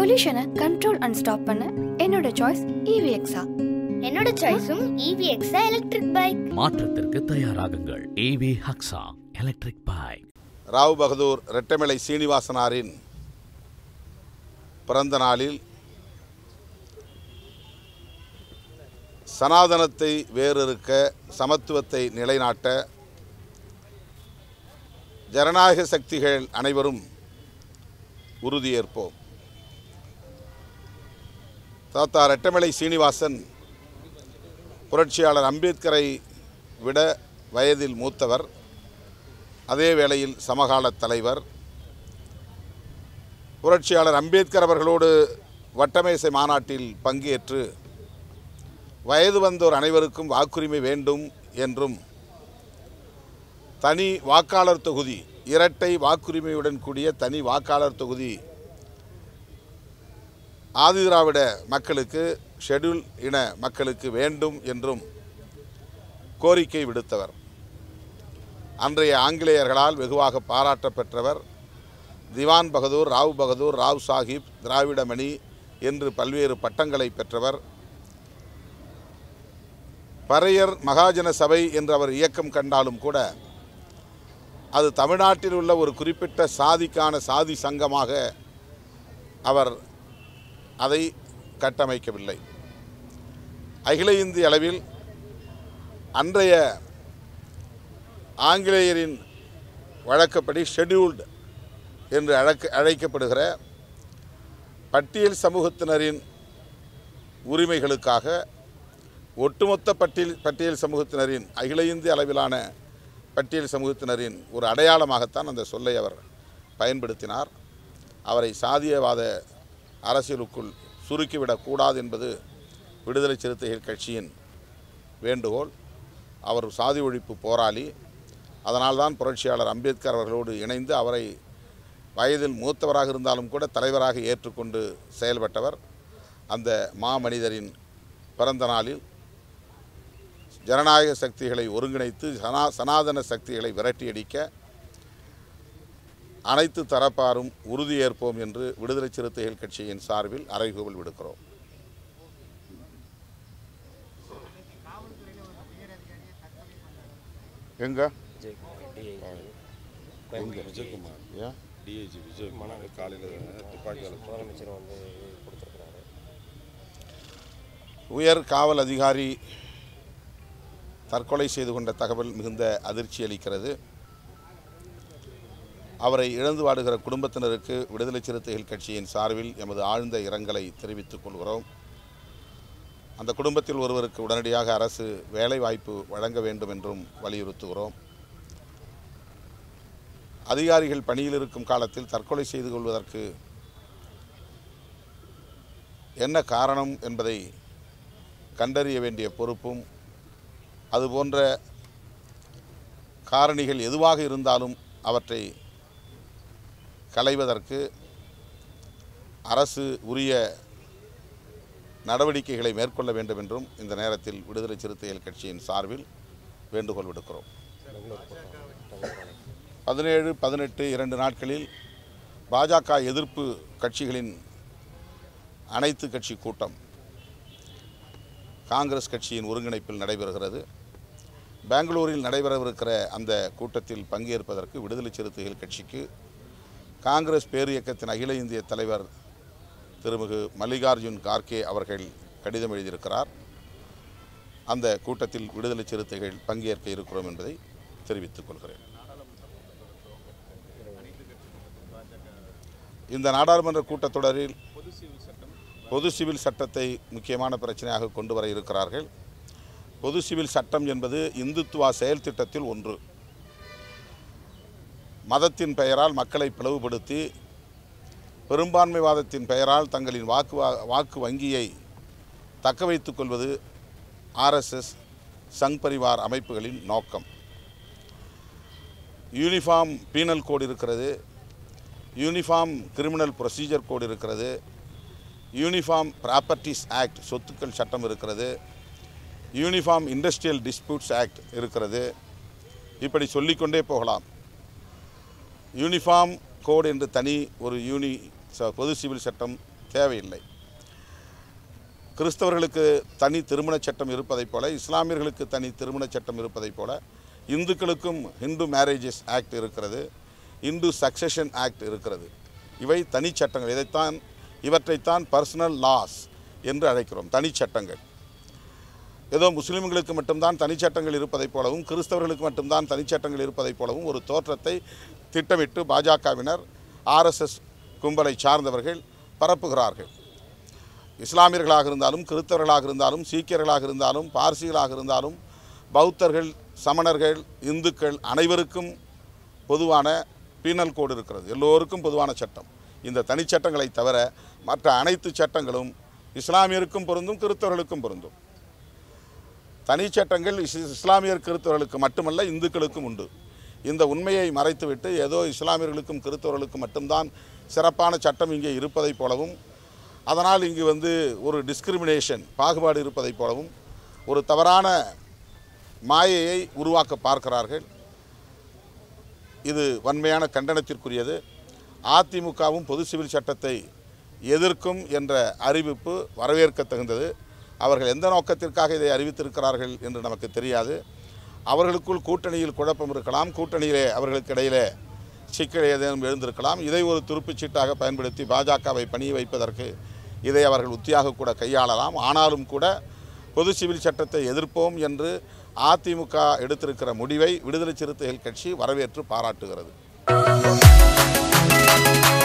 பொல்யூஷனை control and stop பண்ண என்னோட choice இவிஎக்ஸா என்னோட சாய்ஸும் இவிஎக்ஸா எலக்ட்ரிக் பைக் மாற்றத்திற்கு தயாராகுங்கள் ஏவி ஹக்ஸா எலக்ட்ரிக் பைக் ராவ் பகதூர் ரெட்டமலை சீனிவாசனாரின் பிறந்த நாளில் சனாதனத்தை வேறிருக்க சமத்துவத்தை நிலைநாட்ட ஜனநாயக சக்திகள் அனைவரும் உறுதியேற்போம் தாத்தா ரெட்டமலை சீனிவாசன் புரட்சியாளர் அம்பேத்கரை விட வயதில் மூத்தவர் அதே வேளையில் சமகால தலைவர் புரட்சியாளர் அம்பேத்கர் அவர்களோடு வட்டமேசை மாநாட்டில் பங்கேற்று வயது வந்தோர் அனைவருக்கும் வாக்குரிமை வேண்டும் என்றும் தனி வாக்காளர் தொகுதி இரட்டை வாக்குரிமையுடன் கூடிய தனி வாக்காளர் தொகுதி ஆதிதிராவிட மக்களுக்கு ஷெட்யூல் இன மக்களுக்கு வேண்டும் என்றும் கோரிக்கை விடுத்தவர் அன்றைய ஆங்கிலேயர்களால் வெகுவாக பாராட்ட பெற்றவர் திவான் பகதூர் ராவ் பகதூர் ராவ் சாஹிப் திராவிடமணி என்று பல்வேறு பட்டங்களை பெற்றவர் பறையர் மகாஜன சபை என்று அவர் இயக்கம் கண்டாலும் கூட அது தமிழ்நாட்டில் உள்ள ஒரு குறிப்பிட்ட சாதிக்கான சாதி சங்கமாக அவர் அதை கட்டமைக்கவில்லை அகில இந்திய அளவில் அன்றைய ஆங்கிலேயரின் வழக்கப்படி ஷெட்யூல்டு என்று அழைக்க அழைக்கப்படுகிற பட்டியல் சமூகத்தினரின் உரிமைகளுக்காக ஒட்டுமொத்த பட்டியல் பட்டியல் சமூகத்தினரின் அகில இந்திய அளவிலான பட்டியல் சமூகத்தினரின் ஒரு அடையாளமாகத்தான் அந்த சொல்லை அவர் பயன்படுத்தினார் அவரை சாதியவாத அரசியலுக்குள் சுருக்கிவிடக்கூடாது என்பது விடுதலை சிறுத்தைகள் கட்சியின் வேண்டுகோள் அவர் சாதி ஒழிப்பு போராளி அதனால்தான் புரட்சியாளர் அம்பேத்கர் அவர்களோடு இணைந்து அவரை வயதில் மூத்தவராக இருந்தாலும் கூட தலைவராக ஏற்றுக்கொண்டு செயல்பட்டவர் அந்த மாமனிதரின் பிறந்த நாளில் ஜனநாயக சக்திகளை ஒருங்கிணைத்து சனா சனாதன சக்திகளை விரட்டியடிக்க அனைத்து தரப்பாரும் உறுதியேற்போம் என்று விடுதலை சிறுத்தைகள் கட்சியின் சார்பில் அறைகூவல் விடுக்கிறோம் எங்க எங்க விஜயகுமார் ஏன் டிஐஜி விஜயகுமார் காலையில் துப்பாக்கியால் முதலமைச்சர் வந்து கொடுத்துருக்குறாரு உயர் காவல் அதிகாரி தற்கொலை செய்து கொண்ட தகவல் மிகுந்த அதிர்ச்சி அளிக்கிறது அவரை இழந்து வாடுகிற குடும்பத்தினருக்கு விடுதலை சிறுத்தைகள் கட்சியின் சார்பில் எமது ஆழ்ந்த இரங்கலை தெரிவித்துக் கொள்கிறோம் அந்த குடும்பத்தில் ஒருவருக்கு உடனடியாக அரசு வேலை வாய்ப்பு வழங்க வேண்டும் என்றும் வலியுறுத்துகிறோம் அதிகாரிகள் பணியில் இருக்கும் காலத்தில் தற்கொலை செய்து கொள்வதற்கு என்ன காரணம் என்பதை கண்டறிய வேண்டிய பொறுப்பும் அதுபோன்ற காரணிகள் எதுவாக இருந்தாலும் அவற்றை களைவதற்கு அரசு உரிய நடவடிக்கைகளை மேற்கொள்ள வேண்டும் என்றும் இந்த நேரத்தில் விடுதலை சிறுத்தைகள் கட்சியின் சார்பில் வேண்டுகோள் விடுக்கிறோம் பதினேழு பதினெட்டு இரண்டு நாட்களில் பாஜக எதிர்ப்பு கட்சிகளின் அனைத்து கட்சி கூட்டம் காங்கிரஸ் கட்சியின் ஒருங்கிணைப்பில் நடைபெறுகிறது பெங்களூரில் நடைபெறவிருக்கிற அந்த கூட்டத்தில் பங்கேற்பதற்கு விடுதலை சிறுத்தைகள் கட்சிக்கு காங்கிரஸ் பேரியக்கத்தின் அகில இந்திய தலைவர் திருமிகு மல்லிகார்ஜுன் கார்கே அவர்கள் கடிதம் எழுதியிருக்கிறார் அந்த கூட்டத்தில் விடுதலை சிறுத்தைகள் பங்கேற்க இருக்கிறோம் என்பதை தெரிவித்துக் கொள்கிறேன் இந்த நாடாளுமன்ற கூட்டத்தொடரில் பொது சிவில் சட்டத்தை முக்கியமான பிரச்சனையாக கொண்டு வர இருக்கிறார்கள் பொது சிவில் சட்டம் என்பது இந்துத்துவா செயல் திட்டத்தில் ஒன்று மதத்தின் பெயரால் மக்களை பிளவுபடுத்தி பெரும்பான்மைவாதத்தின் பெயரால் தங்களின் வாக்கு வா- வாக்கு வங்கியை தக்க வைத்துக் கொள்வது ஆர்எஸ்எஸ் சங் பரிவார் அமைப்புகளின் நோக்கம் யூனிஃபார்ம் பீனல் கோடு இருக்கிறது யூனிஃபார்ம் கிரிமினல் ப்ரொசீஜர் கோடு இருக்கிறது யூனிஃபார்ம் ப்ராப்பர்ட்டிஸ் ஆக்ட் சொத்துக்கள் சட்டம் இருக்கிறது யூனிஃபார்ம் இண்டஸ்ட்ரியல் டிஸ்பியூட்ஸ் ஆக்ட் இருக்கிறது இப்படி சொல்லிக்கொண்டே போகலாம் யூனிஃபார்ம் கோட் என்று தனி ஒரு யூனி ச- பொது சிவில் சட்டம் தேவையில்லை கிறிஸ்தவர்களுக்கு தனி திருமணச் சட்டம் இருப்பதைப் போல இஸ்லாமியர்களுக்கு தனி திருமணச் சட்டம் இருப்பதைப் போல இந்துக்களுக்கும் ஹிந்து மேரேஜஸ் ஆக்ட் இருக்கிறது இந்து சக்சஷன் ஆக்ட் இருக்கிறது இவை தனிச் சட்டங்கள் இதைத்தான் இவற்றைத்தான் பர்சனல் லாஸ் என்று அழைக்கிறோம் தனிச் சட்டங்கள் ஏதோ முஸ்லிம்களுக்கு மட்டும்தான் தனிச்சட்டங்கள் இருப்பதைப் போலவும் கிறிஸ்தவர்களுக்கு மட்டும்தான் தனிச்சட்டங்கள் இருப்பதைப் போலவும் ஒரு தோற்றத்தை திட்டமிட்டு பாஜகவினர் ஆர்எஸ்எஸ் கும்பலை சார்ந்தவர்கள் பரப்புகிறார்கள் இஸ்லாமியர்களாக இருந்தாலும் கிறிஸ்தவர்களாக இருந்தாலும் சீக்கியர்களாக இருந்தாலும் பார்சிகளாக இருந்தாலும் பௌத்தர்கள் சமணர்கள் இந்துக்கள் அனைவருக்கும் பொதுவான பீனல் கோடு இருக்கிறது எல்லோருக்கும் பொதுவான சட்டம் இந்த தனிச்சட்டங்களை தவிர மற்ற அனைத்து சட்டங்களும் இஸ்லாமியருக்கும் பொருந்தும் கிறிஸ்தவர்களுக்கும் பொருந்தும் தனிச்சட்டங்கள் இஸ் இஸ்லாமியர் கிறிஸ்தவர்களுக்கு மட்டுமல்ல இந்துக்களுக்கும் உண்டு இந்த உண்மையை மறைத்துவிட்டு ஏதோ இஸ்லாமியர்களுக்கும் கிறிஸ்தவர்களுக்கும் மட்டும்தான் சிறப்பான சட்டம் இங்கே இருப்பதைப் போலவும் அதனால் இங்கு வந்து ஒரு டிஸ்கிரிமினேஷன் பாகுபாடு இருப்பதைப் போலவும் ஒரு தவறான மாயையை உருவாக்க பார்க்கிறார்கள் இது வன்மையான கண்டனத்திற்குரியது அதிமுகவும் பொது சிவில் சட்டத்தை எதிர்க்கும் என்ற அறிவிப்பு வரவேற்க தகுந்தது அவர்கள் எந்த நோக்கத்திற்காக இதை அறிவித்திருக்கிறார்கள் என்று நமக்கு தெரியாது அவர்களுக்குள் கூட்டணியில் குழப்பம் இருக்கலாம் கூட்டணியிலே அவர்களுக்கு இடையிலே சிக்கல் ஏதேனும் எழுந்திருக்கலாம் இதை ஒரு துருப்புச் சீட்டாக பயன்படுத்தி பாஜகவை பணிய வைப்பதற்கு இதை அவர்கள் உத்தியாக கூட கையாளலாம் ஆனாலும் கூட பொது சிவில் சட்டத்தை எதிர்ப்போம் என்று அதிமுக எடுத்திருக்கிற முடிவை விடுதலை சிறுத்தைகள் கட்சி வரவேற்று பாராட்டுகிறது